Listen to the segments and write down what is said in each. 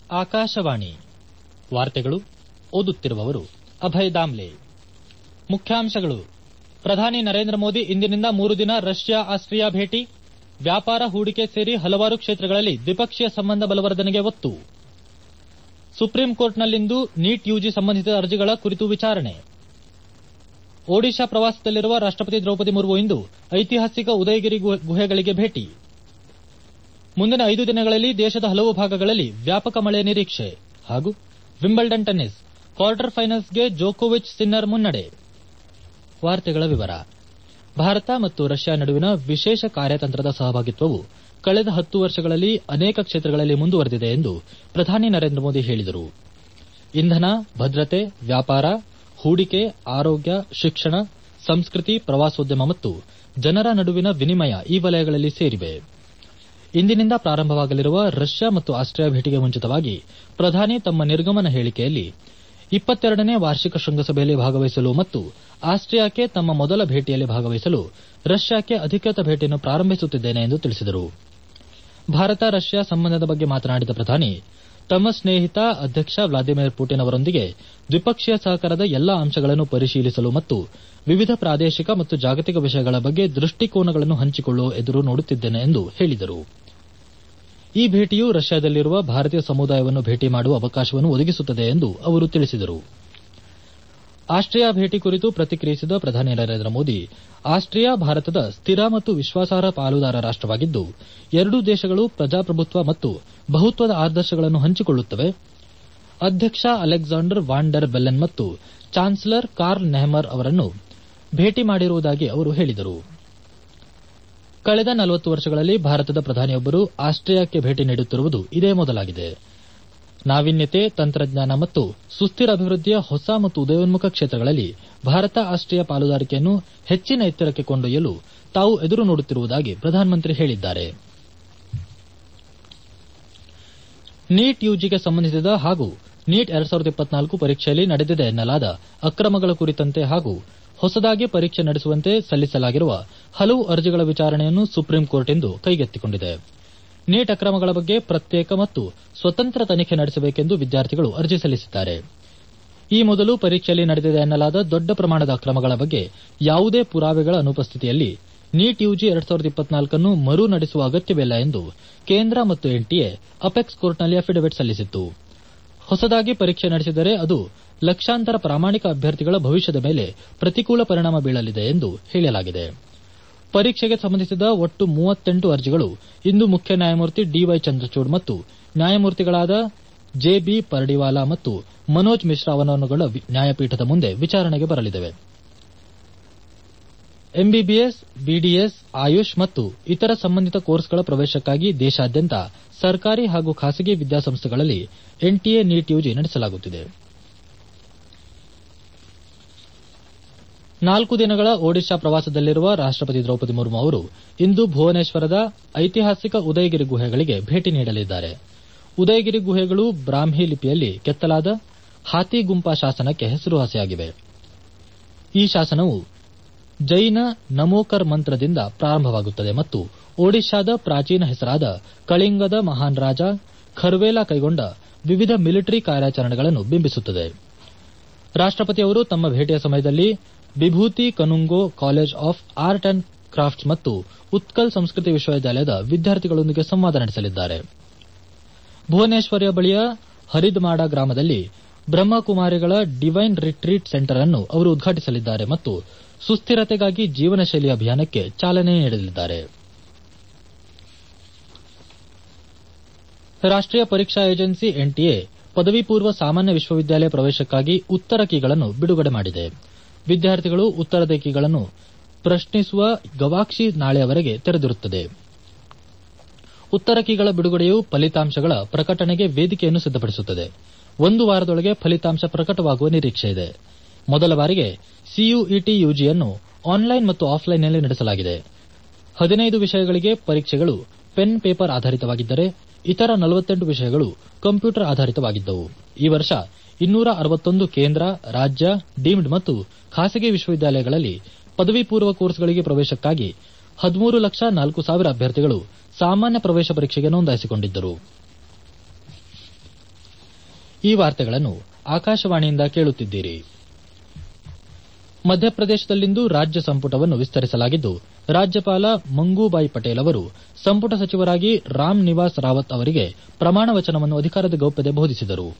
ಆಕಾಶವಾಣಿ ವಾರ್ತೆಗಳು ಓದುತ್ತಿರುವವರು ಅಭಯ್ ದಾಮ್ಲೆ ಮುಖ್ಯಾಂಶಗಳು ಪ್ರಧಾನಿ ನರೇಂದ್ರ ಮೋದಿ ಇಂದಿನಿಂದ ಮೂರು ದಿನ ರಷ್ಯಾ ಆಸ್ಟ್ರಿಯಾ ಭೇಟಿ ವ್ಯಾಪಾರ ಹೂಡಿಕೆ ಸೇರಿ ಹಲವಾರು ಕ್ಷೇತ್ರಗಳಲ್ಲಿ ದ್ವಿಪಕ್ಷೀಯ ಸಂಬಂಧ ಬಲವರ್ಧನೆಗೆ ಒತ್ತು ಸುಪ್ರೀಂ ಕೋರ್ಟ್ನಲ್ಲಿಂದು ನೀಟ್ ಯುಜಿ ಸಂಬಂಧಿತ ಅರ್ಜಿಗಳ ಕುರಿತು ವಿಚಾರಣೆ ಒಡಿಶಾ ಪ್ರವಾಸದಲ್ಲಿರುವ ರಾಷ್ಟಪತಿ ದ್ರೌಪದಿ ಮುರ್ಮು ಇಂದು ಐತಿಹಾಸಿಕ ಉದಯಗಿರಿ ಗುಹೆಗಳಿಗೆ ಭೇಟಿ ಮುಂದಿನ ಐದು ದಿನಗಳಲ್ಲಿ ದೇಶದ ಹಲವು ಭಾಗಗಳಲ್ಲಿ ವ್ಯಾಪಕ ಮಳೆ ನಿರೀಕ್ಷೆ ಹಾಗೂ ವಿಂಬಲ್ಡನ್ ಟೆನ್ನಿಸ್ ಕ್ವಾರ್ಟರ್ ಫೈನಲ್ಸ್ಗೆ ಜೋಕೋವಿಚ್ ಸಿನ್ನರ್ ಮುನ್ನಡೆ ಭಾರತ ಮತ್ತು ರಷ್ಯಾ ನಡುವಿನ ವಿಶೇಷ ಕಾರ್ಯತಂತ್ರದ ಸಹಭಾಗಿತ್ವವು ಕಳೆದ ಹತ್ತು ವರ್ಷಗಳಲ್ಲಿ ಅನೇಕ ಕ್ಷೇತ್ರಗಳಲ್ಲಿ ಮುಂದುವರೆದಿದೆ ಎಂದು ಪ್ರಧಾನಿ ನರೇಂದ್ರ ಮೋದಿ ಹೇಳಿದರು ಇಂಧನ ಭದ್ರತೆ ವ್ಯಾಪಾರ ಹೂಡಿಕೆ ಆರೋಗ್ಯ ಶಿಕ್ಷಣ ಸಂಸ್ಕೃತಿ ಪ್ರವಾಸೋದ್ಯಮ ಮತ್ತು ಜನರ ನಡುವಿನ ವಿನಿಮಯ ಈ ವಲಯಗಳಲ್ಲಿ ಸೇರಿವೆ ಇಂದಿನಿಂದ ಪ್ರಾರಂಭವಾಗಲಿರುವ ರಷ್ಯಾ ಮತ್ತು ಆಸ್ಟ್ರಿಯಾ ಭೇಟಿಗೆ ಮುಂಚಿತವಾಗಿ ಪ್ರಧಾನಿ ತಮ್ಮ ನಿರ್ಗಮನ ಹೇಳಿಕೆಯಲ್ಲಿ ಇಪ್ಪತ್ತೆರಡನೇ ವಾರ್ಷಿಕ ಶೃಂಗಸಭೆಯಲ್ಲಿ ಭಾಗವಹಿಸಲು ಮತ್ತು ಆಸ್ಟ್ರಿಯಾಕ್ಕೆ ತಮ್ಮ ಮೊದಲ ಭೇಟಿಯಲ್ಲಿ ಭಾಗವಹಿಸಲು ರಷ್ಯಾಕ್ಕೆ ಅಧಿಕೃತ ಭೇಟಿಯನ್ನು ಪ್ರಾರಂಭಿಸುತ್ತಿದ್ದೇನೆ ಎಂದು ತಿಳಿಸಿದರು ಭಾರತ ರಷ್ಯಾ ಸಂಬಂಧದ ಬಗ್ಗೆ ಮಾತನಾಡಿದ ಪ್ರಧಾನಿ ತಮ್ಮ ಸ್ನೇಹಿತ ಅಧ್ಯಕ್ಷ ವ್ಲಾದಿಮಿರ್ ಪುಟಿನ್ ಅವರೊಂದಿಗೆ ದ್ವಿಪಕ್ಷೀಯ ಸಹಕಾರದ ಎಲ್ಲಾ ಅಂಶಗಳನ್ನು ಪರಿಶೀಲಿಸಲು ಮತ್ತು ವಿವಿಧ ಪ್ರಾದೇಶಿಕ ಮತ್ತು ಜಾಗತಿಕ ವಿಷಯಗಳ ಬಗ್ಗೆ ದೃಷ್ಟಿಕೋನಗಳನ್ನು ಹಂಚಿಕೊಳ್ಳುವ ಎದುರು ನೋಡುತ್ತಿದ್ದೇನೆ ಎಂದು ಹೇಳಿದರು ಈ ಭೇಟಿಯು ರಷ್ಯಾದಲ್ಲಿರುವ ಭಾರತೀಯ ಸಮುದಾಯವನ್ನು ಭೇಟಿ ಮಾಡುವ ಅವಕಾಶವನ್ನು ಒದಗಿಸುತ್ತದೆ ಎಂದು ಅವರು ತಿಳಿಸಿದರು ಆಸ್ಟ್ರಿಯಾ ಭೇಟಿ ಕುರಿತು ಪ್ರತಿಕ್ರಿಯಿಸಿದ ಪ್ರಧಾನಿ ನರೇಂದ್ರ ಮೋದಿ ಆಸ್ಟ್ರಿಯಾ ಭಾರತದ ಸ್ಥಿರ ಮತ್ತು ವಿಶ್ವಾಸಾರ್ಹ ಪಾಲುದಾರ ರಾಷ್ಟವಾಗಿದ್ದು ಎರಡೂ ದೇಶಗಳು ಪ್ರಜಾಪ್ರಭುತ್ವ ಮತ್ತು ಬಹುತ್ವದ ಆದರ್ಶಗಳನ್ನು ಹಂಚಿಕೊಳ್ಳುತ್ತವೆ ಅಧ್ಯಕ್ಷ ಅಲೆಕ್ಸಾಂಡರ್ ವಾನ್ ಡರ್ ಬೆಲೆನ್ ಮತ್ತು ಚಾನ್ಸಲರ್ ಕಾರ್ಲ್ ನೆಹಮರ್ ಅವರನ್ನು ಭೇಟಿ ಮಾಡಿರುವುದಾಗಿ ಅವರು ಹೇಳಿದರು ಕಳೆದ ನಲವತ್ತು ವರ್ಷಗಳಲ್ಲಿ ಭಾರತದ ಪ್ರಧಾನಿಯೊಬ್ಬರು ಆಸ್ಟ್ರಿಯಾಕ್ಕೆ ಭೇಟಿ ನೀಡುತ್ತಿರುವುದು ಇದೇ ಮೊದಲಾಗಿದೆ ನಾವೀನ್ಯತೆ ತಂತ್ರಜ್ಞಾನ ಮತ್ತು ಸುಸ್ಥಿರ ಅಭಿವೃದ್ಧಿಯ ಹೊಸ ಮತ್ತು ಉದಯೋನ್ಮುಖ ಕ್ಷೇತ್ರಗಳಲ್ಲಿ ಭಾರತ ಆಸ್ಟ್ರಿಯಾ ಪಾಲುದಾರಿಕೆಯನ್ನು ಹೆಚ್ಚಿನ ಎತ್ತರಕ್ಕೆ ಕೊಂಡೊಯ್ಯಲು ತಾವು ಎದುರು ನೋಡುತ್ತಿರುವುದಾಗಿ ಪ್ರಧಾನಮಂತ್ರಿ ಹೇಳಿದ್ದಾರೆ ನೀಟ್ ಯುಜಿಗೆ ಸಂಬಂಧಿಸಿದ ಹಾಗೂ ನೀಟ್ ಎರಡ್ ಸಾವಿರದ ಇಪ್ಪತ್ನಾಲ್ಕು ಪರೀಕ್ಷೆಯಲ್ಲಿ ನಡೆದಿದೆ ಎನ್ನಲಾದ ಅಕ್ರಮಗಳ ಕುರಿತಂತೆ ಹಾಗೂ ಹೊಸದಾಗಿ ಪರೀಕ್ಷೆ ನಡೆಸುವಂತೆ ಸಲ್ಲಿಸಲಾಗಿರುವ ಹಲವು ಅರ್ಜಿಗಳ ವಿಚಾರಣೆಯನ್ನು ಸುಪ್ರೀಂ ಕೋರ್ಟ್ ಇಂದು ಕೈಗೆತ್ತಿಕೊಂಡಿದೆ ನೀಟ್ ಅಕ್ರಮಗಳ ಬಗ್ಗೆ ಪ್ರತ್ಯೇಕ ಮತ್ತು ಸ್ವತಂತ್ರ ತನಿಖೆ ನಡೆಸಬೇಕೆಂದು ವಿದ್ಯಾರ್ಥಿಗಳು ಅರ್ಜಿ ಸಲ್ಲಿಸಿದ್ದಾರೆ ಈ ಮೊದಲು ಪರೀಕ್ಷೆಯಲ್ಲಿ ನಡೆದಿದೆ ಎನ್ನಲಾದ ದೊಡ್ಡ ಪ್ರಮಾಣದ ಅಕ್ರಮಗಳ ಬಗ್ಗೆ ಯಾವುದೇ ಪುರಾವೆಗಳ ಅನುಪಸ್ಥಿತಿಯಲ್ಲಿ ನೀಟ್ ಯುಜಿ ಎರಡ್ ಸಾವಿರದ ಇಪ್ಪತ್ನಾಲ್ಕನ್ನು ಮರು ನಡೆಸುವ ಅಗತ್ಯವಿಲ್ಲ ಎಂದು ಕೇಂದ್ರ ಮತ್ತು ಎನ್ಟಿಎ ಅಪೆಕ್ಸ್ ಕೋರ್ಟ್ನಲ್ಲಿ ಅಫಿಡವಿಟ್ ಸಲ್ಲಿಸಿತ್ತು ಹೊಸದಾಗಿ ಪರೀಕ್ಷೆ ನಡೆಸಿದರೆ ಅದು ಲಕ್ಷಾಂತರ ಪ್ರಾಮಾಣಿಕ ಅಭ್ಯರ್ಥಿಗಳ ಭವಿಷ್ಯದ ಮೇಲೆ ಪ್ರತಿಕೂಲ ಪರಿಣಾಮ ಬೀಳಲಿದೆ ಎಂದು ಹೇಳಲಾಗಿದೆ ಪರೀಕ್ಷೆಗೆ ಸಂಬಂಧಿಸಿದ ಒಟ್ಟು ಮೂವತ್ತೆಂಟು ಅರ್ಜಿಗಳು ಇಂದು ಮುಖ್ಯ ನ್ಯಾಯಮೂರ್ತಿ ಡಿವೈ ಚಂದ್ರಚೂಡ್ ಮತ್ತು ನ್ಯಾಯಮೂರ್ತಿಗಳಾದ ಜೆಬಿ ಪರ್ಡಿವಾಲಾ ಮತ್ತು ಮನೋಜ್ ಮಿಶ್ರಾ ಅವರನ್ನೊಳಗೊಂಡ ನ್ಯಾಯಪೀಠದ ಮುಂದೆ ವಿಚಾರಣೆಗೆ ಬರಲಿವೆ ಎಂಬಿಬಿಎಸ್ ಬಿಡಿಎಸ್ ಆಯುಷ್ ಮತ್ತು ಇತರ ಸಂಬಂಧಿತ ಕೋರ್ಸ್ಗಳ ಪ್ರವೇಶಕ್ಕಾಗಿ ದೇಶಾದ್ಯಂತ ಸರ್ಕಾರಿ ಹಾಗೂ ಖಾಸಗಿ ವಿದ್ಯಾಸಂಸ್ಥೆಗಳಲ್ಲಿ ಎನ್ಟಿಎ ನೀಟ್ ಯುಜಿ ನಡೆಸಲಾಗುತ್ತಿದೆ ನಾಲ್ಕು ದಿನಗಳ ಒಡಿಶಾ ಪ್ರವಾಸದಲ್ಲಿರುವ ರಾಷ್ಟಪತಿ ದ್ರೌಪದಿ ಮುರ್ಮು ಅವರು ಇಂದು ಭುವನೇಶ್ವರದ ಐತಿಹಾಸಿಕ ಉದಯಗಿರಿ ಗುಹೆಗಳಿಗೆ ಭೇಟಿ ನೀಡಲಿದ್ದಾರೆ ಉದಯಗಿರಿ ಗುಹೆಗಳು ಬ್ರಾಹ್ಮಿ ಲಿಪಿಯಲ್ಲಿ ಕೆತ್ತಲಾದ ಹಾತಿಗುಂಪಾ ಶಾಸನಕ್ಕೆ ಹೆಸರುವಾಸಿಯಾಗಿವೆ ಈ ಶಾಸನವು ಜೈನ ನಮೋಕರ್ ಮಂತ್ರದಿಂದ ಪ್ರಾರಂಭವಾಗುತ್ತದೆ ಮತ್ತು ಒಡಿಶಾದ ಪ್ರಾಚೀನ ಹೆಸರಾದ ಕಳಿಂಗದ ಮಹಾನ್ ರಾಜ ಖರ್ವೇಲ ಕೈಗೊಂಡ ವಿವಿಧ ಮಿಲಿಟರಿ ಕಾರ್ಯಾಚರಣೆಗಳನ್ನು ಬಿಂಬಿಸುತ್ತದೆ ರಾಷ್ಟಪತಿ ಅವರು ತಮ್ಮ ಭೇಟಿಯ ಸಮಯದಲ್ಲಿ Bibhuti Kanungo college of art and crafts ಮತ್ತು ಉತ್ಕಲ್ ಸಂಸ್ಕೃತಿ ವಿಶ್ವವಿದ್ಯಾಲಯದ ವಿದ್ಯಾರ್ಥಿಗಳೊಂದಿಗೆ ಸಂವಾದ ನಡೆಸಲಿದ್ದಾರೆ ಭುವನೇಶ್ವರ ಬಳಿಯ ಹರಿದ್ಮಾಡ ಗ್ರಾಮದಲ್ಲಿ ಬ್ರಹ್ಮಕುಮಾರಿಗಳ ಡಿವೈನ್ ರಿಟ್ರೀಟ್ ಸೆಂಟರ್ ಅನ್ನು ಅವರು ಉದ್ಘಾಟಿಸಲಿದ್ದಾರೆ ಮತ್ತು ಸುಸ್ಥಿರತೆಗಾಗಿ ಜೀವನ ಶೈಲಿ ಅಭಿಯಾನಕ್ಕೆ ಚಾಲನೆ ನೀಡಲಿದ್ದಾರೆ ರಾಷ್ಟೀಯ ಪರೀಕ್ಷಾ ಏಜೆನ್ಸಿ ಎನ್ಟಿಎ ಪದವಿ ಪೂರ್ವ ಸಾಮಾನ್ಯ ವಿಶ್ವವಿದ್ಯಾಲಯ ಪ್ರವೇಶಕ್ಕಾಗಿ ಉತ್ತರ ಕೀಗಳನ್ನು ಬಿಡುಗಡೆ ಮಾಡಿದೆ ವಿದ್ಯಾರ್ಥಿಗಳು ಉತ್ತರದ ಕೀಗಳನ್ನು ಪ್ರಶ್ನಿಸುವ ಗವಾಕ್ಷಿ ನಾಳೆಯವರೆಗೆ ತೆರೆದಿರುತ್ತದೆ ಉತ್ತರ ಕೀಗಳ ಬಿಡುಗಡೆಯು ಫಲಿತಾಂಶಗಳ ಪ್ರಕಟಣೆಗೆ ವೇದಿಕೆಯನ್ನು ಸಿದ್ದಪಡಿಸುತ್ತದೆ ಒಂದು ವಾರದೊಳಗೆ ಫಲಿತಾಂಶ ಪ್ರಕಟವಾಗುವ ನಿರೀಕ್ಷೆಯಿದೆ ಮೊದಲ ಬಾರಿಗೆ ಸಿಯುಇಟಿ ಯುಜಿಯನ್ನು ಆನ್ಲೈನ್ ಮತ್ತು ಆಫ್ಲೈನ್ನಲ್ಲಿ ನಡೆಸಲಾಗಿದೆ ಹದಿನೈದು ವಿಷಯಗಳಿಗೆ ಪರೀಕ್ಷೆಗಳು ಪೆನ್ ಪೇಪರ್ ಆಧಾರಿತವಾಗಿದ್ದರೆ ಇತರ ನಲವತ್ತೆಂಟು ವಿಷಯಗಳು ಕಂಪ್ಯೂಟರ್ ಆಧಾರಿತವಾಗಿದ್ದವು ಈ ವರ್ಷ ಇನ್ನೂರ ಅರವತ್ತೊಂದು ಕೇಂದ್ರ ರಾಜ್ಯ ಡೀಮ್ಡ್ ಮತ್ತು ಖಾಸಗಿ ವಿಶ್ವವಿದ್ಯಾಲಯಗಳಲ್ಲಿ ಪದವಿ ಪೂರ್ವ ಕೋರ್ಸ್ಗಳಿಗೆ ಪ್ರವೇಶಕ್ಕಾಗಿ ಹದಿಮೂರು ಲಕ್ಷ ನಾಲ್ಕು ಸಾವಿರ ಅಭ್ಯರ್ಥಿಗಳು ಸಾಮಾನ್ಯ ಪ್ರವೇಶ ಪರೀಕ್ಷೆಗೆ ನೋಂದಾಯಿಸಿಕೊಂಡಿದ್ದರು ಈ ವಾರ್ತೆಗಳನ್ನು ಆಕಾಶವಾಣಿಯಿಂದ ಕೇಳುತ್ತಿದ್ದೀರಿ ಮಧ್ಯಪ್ರದೇಶದಲ್ಲಿಂದು ರಾಜ್ಯ ಸಂಪುಟವನ್ನು ವಿಸ್ತರಿಸಲಾಗಿದ್ದು ರಾಜ್ಯಪಾಲ ಮಂಗೂಬಾಯಿ ಪಟೇಲ್ ಅವರು ಸಂಪುಟ ಸಚಿವರಾಗಿ ರಾಮ್ ನಿವಾಸ್ ರಾವತ್ ಅವರಿಗೆ ಪ್ರಮಾಣ ವಚನವನ್ನು ಅಧಿಕಾರದ ಗೌಪ್ಯತೆ ಬೋಧಿಸಿದರು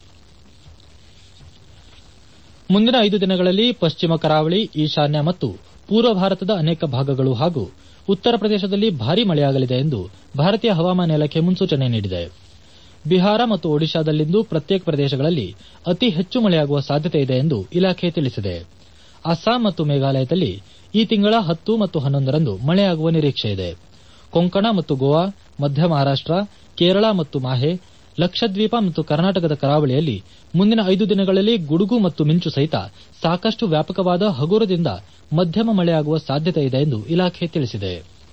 ಮುಂದಿನ ಐದು ದಿನಗಳಲ್ಲಿ ಪಶ್ಚಿಮ ಕರಾವಳಿ ಈಶಾನ್ಯ ಮತ್ತು ಪೂರ್ವ ಭಾರತದ ಅನೇಕ ಭಾಗಗಳು ಹಾಗೂ ಉತ್ತರ ಪ್ರದೇಶದಲ್ಲಿ ಭಾರೀ ಮಳೆಯಾಗಲಿದೆ ಎಂದು ಭಾರತೀಯ ಹವಾಮಾನ ಇಲಾಖೆ ಮುನ್ಸೂಚನೆ ನೀಡಿದೆ ಬಿಹಾರ ಮತ್ತು ಒಡಿಶಾದಲ್ಲಿಂದು ಪ್ರತ್ಯೇಕ ಪ್ರದೇಶಗಳಲ್ಲಿ ಅತಿ ಹೆಚ್ಚು ಮಳೆಯಾಗುವ ಸಾಧ್ಯತೆ ಇದೆ ಎಂದು ಇಲಾಖೆ ತಿಳಿಸಿದೆ ಅಸ್ಸಾಂ ಮತ್ತು ಮೇಘಾಲಯದಲ್ಲಿ ಈ ತಿಂಗಳ ಹತ್ತು ಮತ್ತು ಹನ್ನೊಂದರಂದು ಮಳೆಯಾಗುವ ನಿರೀಕ್ಷೆಯಿದೆ ಕೊಂಕಣ ಮತ್ತು ಗೋವಾ ಮಧ್ಯ ಮಹಾರಾಷ್ಟ ಕೇರಳ ಮತ್ತು ಮಾಹೆ ಲಕ್ಷದ್ವೀಪ ಮತ್ತು ಕರ್ನಾಟಕದ ಕರಾವಳಿಯಲ್ಲಿ ಮುಂದಿನ ಐದು ದಿನಗಳಲ್ಲಿ ಗುಡುಗು ಮತ್ತು ಮಿಂಚು ಸಹಿತ ಸಾಕಷ್ಟು ವ್ಯಾಪಕವಾದ ಹಗುರದಿಂದ ಮಧ್ಯಮ ಮಳೆಯಾಗುವ ಸಾಧ್ಯತೆ ಇದೆ ಎಂದು ಇಲಾಖೆ ತಿಳಿಸಿದೆ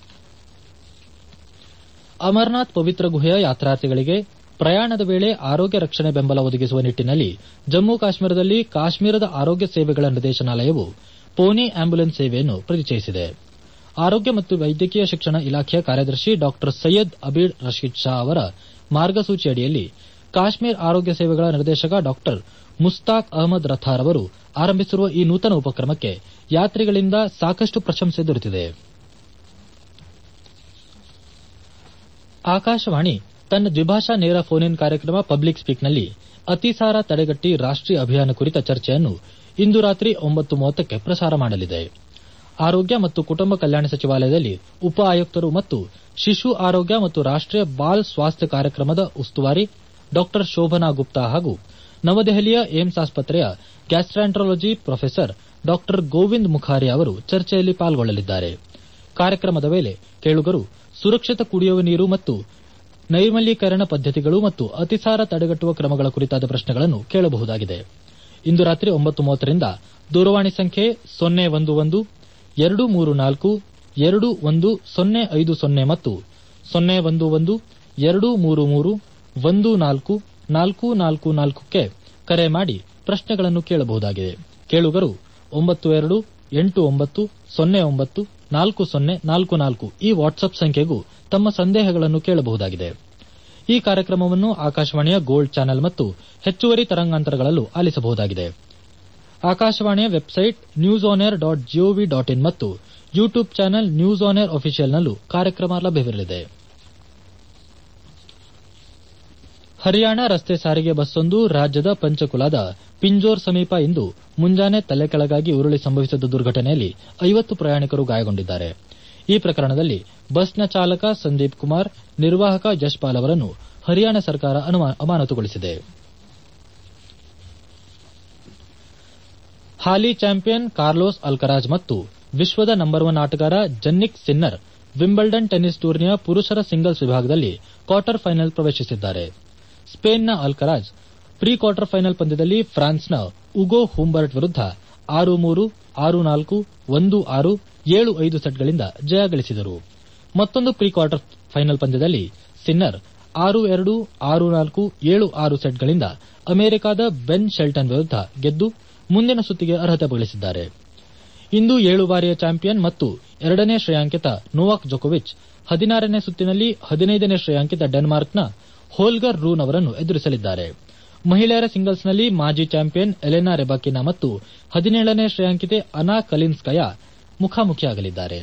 ಅಮರನಾಥ್ ಪವಿತ್ರ ಗುಹೆಯ ಯಾತ್ರಾರ್ಥಿಗಳಿಗೆ ಪ್ರಯಾಣದ ವೇಳೆ ಆರೋಗ್ಯ ರಕ್ಷಣೆ ಬೆಂಬಲ ಒದಗಿಸುವ ನಿಟ್ಟಿನಲ್ಲಿ ಜಮ್ಮು ಕಾಶ್ಮೀರದಲ್ಲಿ ಕಾಶ್ಮೀರದ ಆರೋಗ್ಯ ಸೇವೆಗಳ ನಿರ್ದೇಶನಾಲಯವು ಪೋನಿ ಆಂಬ್ಯುಲೆನ್ಸ್ ಸೇವೆಯನ್ನು ಪರಿಚಯಿಸಿದೆ ಆರೋಗ್ಯ ಮತ್ತು ವೈದ್ಯಕೀಯ ಶಿಕ್ಷಣ ಇಲಾಖೆಯ ಕಾರ್ಯದರ್ಶಿ ಡಾ ಸೈಯದ್ ಅಬೀಡ್ ರಶೀದ್ ಶಾ ಅವರ ಮಾರ್ಗಸೂಚಿಯಡಿಯಲ್ಲಿ ಕಾಶ್ಮೀರ್ ಆರೋಗ್ಯ ಸೇವೆಗಳ ನಿರ್ದೇಶಕ ಡಾ ಮುಸ್ತಾಕ್ ಅಹಮದ್ ರಥಾರ್ ಅವರು ಆರಂಭಿಸಿರುವ ಈ ನೂತನ ಉಪಕ್ರಮಕ್ಕೆ ಯಾತ್ರಿಗಳಿಂದ ಸಾಕಷ್ಟು ಪ್ರಶಂಸೆ ದೊರೆತಿದೆ ಆಕಾಶವಾಣಿ ತನ್ನ ದ್ವಿಭಾಷಾ ನೇರ ಫೋನ್ ಇನ್ ಕಾರ್ಯಕ್ರಮ ಪಬ್ಲಿಕ್ ಸ್ಪೀಕ್ನಲ್ಲಿ ಅತಿಸಾರ ತಡೆಗಟ್ಟಿ ರಾಷ್ಟೀಯ ಅಭಿಯಾನ ಕುರಿತ ಚರ್ಚೆಯನ್ನು ಇಂದು ರಾತ್ರಿ ಒಂಬತ್ತು ಮೂವತ್ತಕ್ಕೆ ಪ್ರಸಾರ ಮಾಡಲಿದೆ ಆರೋಗ್ಯ ಮತ್ತು ಕುಟುಂಬ ಕಲ್ಯಾಣ ಸಚಿವಾಲಯದಲ್ಲಿ ಉಪ ಆಯುಕ್ತರು ಮತ್ತು ಶಿಶು ಆರೋಗ್ಯ ಮತ್ತು ರಾಷ್ಟೀಯ ಬಾಲ್ ಸ್ವಾಸ್ಥ್ಯ ಕಾರ್ಯಕ್ರಮದ ಉಸ್ತುವಾರಿ ಡಾ ಶೋಭನಾ ಗುಪ್ತಾ ಹಾಗೂ ನವದೆಹಲಿಯ ಏಮ್ಸ್ ಆಸ್ಪತ್ರೆಯ ಗ್ಯಾಸ್ಟ್ರಾಂಟ್ರಾಲಜಿ ಪ್ರೊಫೆಸರ್ ಡಾ ಗೋವಿಂದ್ ಮುಖಾರಿ ಅವರು ಚರ್ಚೆಯಲ್ಲಿ ಪಾಲ್ಗೊಳ್ಳಲಿದ್ದಾರೆ ಕಾರ್ಯಕ್ರಮದ ವೇಳೆ ಕೇಳುಗರು ಸುರಕ್ಷಿತ ಕುಡಿಯುವ ನೀರು ಮತ್ತು ನೈರ್ಮಲೀಕರಣ ಪದ್ದತಿಗಳು ಮತ್ತು ಅತಿಸಾರ ತಡೆಗಟ್ಟುವ ಕ್ರಮಗಳ ಕುರಿತಾದ ಪ್ರಶ್ನೆಗಳನ್ನು ಕೇಳಬಹುದಾಗಿದೆ ಇಂದು ರಾತ್ರಿ ಒಂಬತ್ತು ಮೂವತ್ತರಿಂದ ದೂರವಾಣಿ ಸಂಖ್ಯೆ ಸೊನ್ನೆ ಒಂದು ಒಂದು ಎರಡು ಮೂರು ನಾಲ್ಕು ಎರಡು ಒಂದು ಸೊನ್ನೆ ಐದು ಸೊನ್ನೆ ಮತ್ತು ಸೊನ್ನೆ ಒಂದು ಒಂದು ಎರಡು ಮೂರು ಮೂರು ಒಂದು ನಾಲ್ಕು ನಾಲ್ಕು ನಾಲ್ಕು ನಾಲ್ಕಕ್ಕೆ ಕರೆ ಮಾಡಿ ಪ್ರಶ್ನೆಗಳನ್ನು ಕೇಳಬಹುದಾಗಿದೆ ಕೇಳುಗರು ಒಂಬತ್ತು ಎರಡು ಎಂಟು ಒಂಬತ್ತು ಸೊನ್ನೆ ಒಂಬತ್ತು ನಾಲ್ಕು ಸೊನ್ನೆ ನಾಲ್ಕು ನಾಲ್ಕು ಈ ವಾಟ್ಸ್ಆಪ್ ಸಂಖ್ಯೆಗೂ ತಮ್ಮ ಸಂದೇಹಗಳನ್ನು ಕೇಳಬಹುದಾಗಿದೆ ಈ ಕಾರ್ಯಕ್ರಮವನ್ನು ಆಕಾಶವಾಣಿಯ ಗೋಲ್ಡ್ ಚಾನೆಲ್ ಮತ್ತು ಹೆಚ್ಚುವರಿ ತರಂಗಾಂತರಗಳಲ್ಲೂ ಆಲಿಸಬಹುದಾಗಿದೆ ಆಕಾಶವಾಣಿಯ website news on air dot GOV dot in ಮತ್ತು YouTube channel news on air ಅಫಿಷಿಯಲ್ನಲ್ಲೂ ಕಾರ್ಯಕ್ರಮ ಲಭ್ಯವಿರಲಿದೆ ಹರಿಯಾಣ ರಸ್ತೆ ಸಾರಿಗೆ ಬಸ್ಸೊಂದು ರಾಜ್ಯದ ಪಂಚಕುಲಾದ ಪಿಂಜೋರ್ ಸಮೀಪ ಇಂದು ಮುಂಜಾನೆ ತಲೆಕೆಳಗಾಗಿ ಉರುಳಿ ಸಂಭವಿಸಿದ ದುರ್ಘಟನೆಯಲ್ಲಿ ಐವತ್ತು ಪ್ರಯಾಣಿಕರು ಗಾಯಗೊಂಡಿದ್ದಾರೆ ಈ ಪ್ರಕರಣದಲ್ಲಿ ಬಸ್ನ ಚಾಲಕ ಸಂದೀಪ್ ಕುಮಾರ್ ನಿರ್ವಾಹಕ ಯಶ್ಪಾಲ್ ಅವರನ್ನು ಹರಿಯಾಣ ಸರ್ಕಾರ ಅಮಾನತುಗೊಳಿಸಿದೆ ಹಾಲಿ ಚಾಂಪಿಯನ್ ಕಾರ್ಲೋಸ್ ಅಲ್ಕರಾಜ್ ಮತ್ತು ವಿಶ್ವದ ನಂಬರ್ ಒನ್ ಆಟಗಾರ ಜನ್ನಿಕ್ ಸಿನ್ನರ್ ವಿಂಬಲ್ಡನ್ ಟೆನ್ನಿಸ್ ಟೂರ್ನಿಯ ಪುರುಷರ ಸಿಂಗಲ್ಸ್ ವಿಭಾಗದಲ್ಲಿ ಕ್ವಾರ್ಟರ್ ಫೈನಲ್ ಪ್ರವೇಶಿಸಿದ್ದಾರೆ ಸ್ಪೇನ್ನ ಅಲ್ಕರಾಜ್ ಪ್ರೀ ಕ್ವಾರ್ಟರ್ ಫೈನಲ್ ಪಂದ್ಯದಲ್ಲಿ ಫ್ರಾನ್ಸ್ನ ಉಗೋ ಹುಂಬರ್ಟ್ ವಿರುದ್ಧ ಆರು ಮೂರು ಆರು ನಾಲ್ಕು ಒಂದು ಆರು ಏಳು ಐದು ಸೆಟ್ಗಳಿಂದ ಜಯ ಗಳಿಸಿದರು ಮತ್ತೊಂದು ಪ್ರೀ ಕ್ವಾರ್ಟರ್ ಫೈನಲ್ ಪಂದ್ಯದಲ್ಲಿ ಸಿನ್ನರ್ ಆರು ಎರಡು ಆರು ನಾಲ್ಕು ಏಳು ಆರು ಸೆಟ್ಗಳಿಂದ ಅಮೆರಿಕದ ಬೆನ್ ಶೆಲ್ಟನ್ ವಿರುದ್ಧ ಗೆದ್ದು ಮುಂದಿನ ಸುತ್ತಿಗೆ ಅರ್ಹತೆ ಗಳಿಸಿದ್ದಾರೆ ಇಂದು ಏಳು ಬಾರಿಯ ಚಾಂಪಿಯನ್ ಮತ್ತು ಎರಡನೇ ಶ್ರೇಯಾಂಕಿತ ನೋವಾಕ್ ಜೊಕೋವಿಚ್ ಹದಿನಾರನೇ ಸುತ್ತಿನಲ್ಲಿ ಹದಿನೈದನೇ ಶ್ರೇಯಾಂಕಿತ ಡೆನ್ಮಾರ್ಕ್ನ ಹೋಲ್ಗರ್ ರೂನ್ ಅವರನ್ನು ಎದುರಿಸಲಿದ್ದಾರೆ ಮಹಿಳೆಯರ ಸಿಂಗಲ್ಸ್ನಲ್ಲಿ ಮಾಜಿ ಚಾಂಪಿಯನ್ ಎಲೆನಾ ರೆಬಾಕಿನಾ ಮತ್ತು ಹದಿನೇಳನೇ ಶ್ರೇಯಾಂಕಿತೆ ಅನಾ ಕಲಿನ್ಸ್ಕಯಾ ಮುಖಾಮುಖಿಯಾಗಲಿದ್ದಾರೆ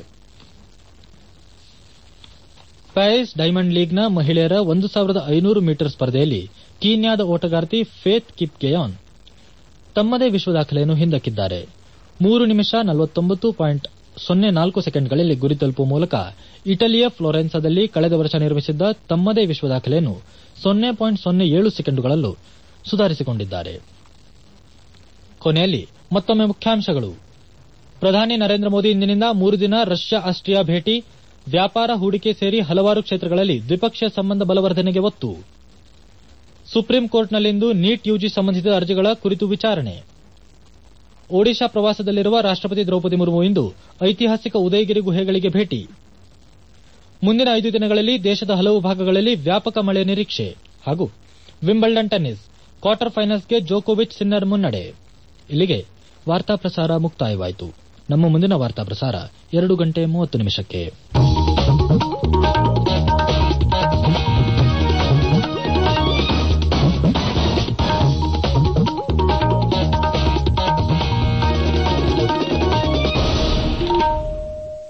ಪ್ಯಾರಿಸ್ ಡೈಮಂಡ್ ಲೀಗ್ನ ಮಹಿಳೆಯರ ಒಂದು ಸಾವಿರದ ಐನೂರು ಮೀಟರ್ ಸ್ಪರ್ಧೆಯಲ್ಲಿ ಕೀನ್ಯಾದ ಓಟಗಾರ್ತಿ ಫೇತ್ ಕಿಪ್ಕೆಯಾನ್ ತಮ್ಮದೇ ವಿಶ್ವ ದಾಖಲೆಯನ್ನು ಹಿಂದಕ್ಕಿದ್ದಾರೆ ಮೂರು ನಿಮಿಷ ನಲವತ್ತೊಂಬತ್ತು ಪಾಯಿಂಟ್ ಸೊನ್ನೆ ನಾಲ್ಕು ಸೆಕೆಂಡ್ಗಳಲ್ಲಿ ಗುರಿ ತಲುಪುವ ಮೂಲಕ ಇಟಲಿಯ ಫ್ಲೋರೆನ್ಸಾದಲ್ಲಿ ಕಳೆದ ವರ್ಷ ನಿರ್ಮಿಸಿದ್ದ ತಮ್ಮದೇ ವಿಶ್ವ ದಾಖಲೆಯನ್ನು ಸೊನ್ನೆ ಪಾಯಿಂಟ್ ಸೊನ್ನೆ ಏಳು ಸೆಕೆಂಡುಗಳಲ್ಲೂ ಸುಧಾರಿಸಿಕೊಂಡಿದ್ದಾರೆ ಕೊನೆಯಲ್ಲಿ ಮತ್ತೊಮ್ಮೆ ಮುಖ್ಯಾಂಶಗಳು ಪ್ರಧಾನಿ ನರೇಂದ್ರ ಮೋದಿ ಇಂದಿನಿಂದ ಮೂರು ದಿನ ರಷ್ಯಾ ಆಸ್ಟ್ರಿಯಾ ಭೇಟಿ ವ್ಯಾಪಾರ ಹೂಡಿಕೆ ಸೇರಿ ಹಲವಾರು ಕ್ಷೇತ್ರಗಳಲ್ಲಿ ದ್ವಿಪಕ್ಷೀಯ ಸಂಬಂಧ ಬಲವರ್ಧನೆಗೆ ಒತ್ತು ಸುಪ್ರೀಂ ಕೋರ್ಟ್ನಲ್ಲಿಂದು ನೀಟ್ ಯುಜಿ ಸಂಬಂಧಿತ ಅರ್ಜಿಗಳ ಕುರಿತು ವಿಚಾರಣೆ ಒಡಿಶಾ ಪ್ರವಾಸದಲ್ಲಿರುವ ರಾಷ್ಟಪತಿ ದ್ರೌಪದಿ ಮುರ್ಮು ಇಂದು ಐತಿಹಾಸಿಕ ಉದಯಗಿರಿ ಗುಹೆಗಳಿಗೆ ಭೇಟಿ ಮುಂದಿನ ಐದು ದಿನಗಳಲ್ಲಿ ದೇಶದ ಹಲವು ಭಾಗಗಳಲ್ಲಿ ವ್ಯಾಪಕ ಮಳೆ ನಿರೀಕ್ಷೆ ಹಾಗೂ ವಿಂಬಲ್ಡನ್ ಟೆನ್ನಿಸ್ ಕ್ವಾರ್ಟರ್ ಫೈನಲ್ಸ್ಗೆ ಜೋಕೋವಿಚ್ ಸಿನ್ನರ್ ಮುನ್ನಡೆ ಇಲ್ಲಿಗೆ ವಾರ್ತಾ ಪ್ರಸಾರ ಮುಕ್ತಾಯವಾಯಿತು ನಮ್ಮ ಮುಂದಿನ ವಾರ್ತಾ ಪ್ರಸಾರ ಎರಡು ಗಂಟೆ ಮೂವತ್ತು ನಿಮಿಷಕ್ಕೆ